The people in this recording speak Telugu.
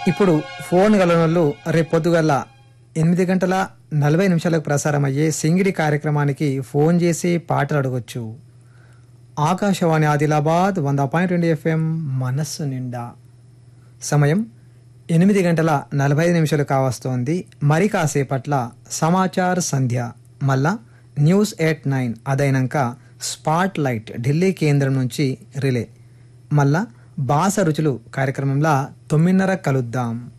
ఇప్పుడు ఫోన్ గలనోళ్ళు రేపు పొద్దుగల ఎనిమిది గంటల నలభై నిమిషాలకు ప్రసారమయ్యే సింగిడి కార్యక్రమానికి ఫోన్ చేసి పాటలు అడగొచ్చు ఆకాశవాణి ఆదిలాబాద్ వంద పాయింట్ రెండు ఎఫ్ఎం మనస్సు నిండా సమయం ఎనిమిది గంటల నలభై ఐదు నిమిషాలు కావస్తోంది మరి కాసేపట్ల సమాచార్ సంధ్య మళ్ళా న్యూస్ ఎయిట్ నైన్ అదైనాక స్పాట్ లైట్ ఢిల్లీ కేంద్రం నుంచి రిలే మళ్ళా బాస రుచులు కార్యక్రమంలో తొమ్మిదిన్నర కలుద్దాం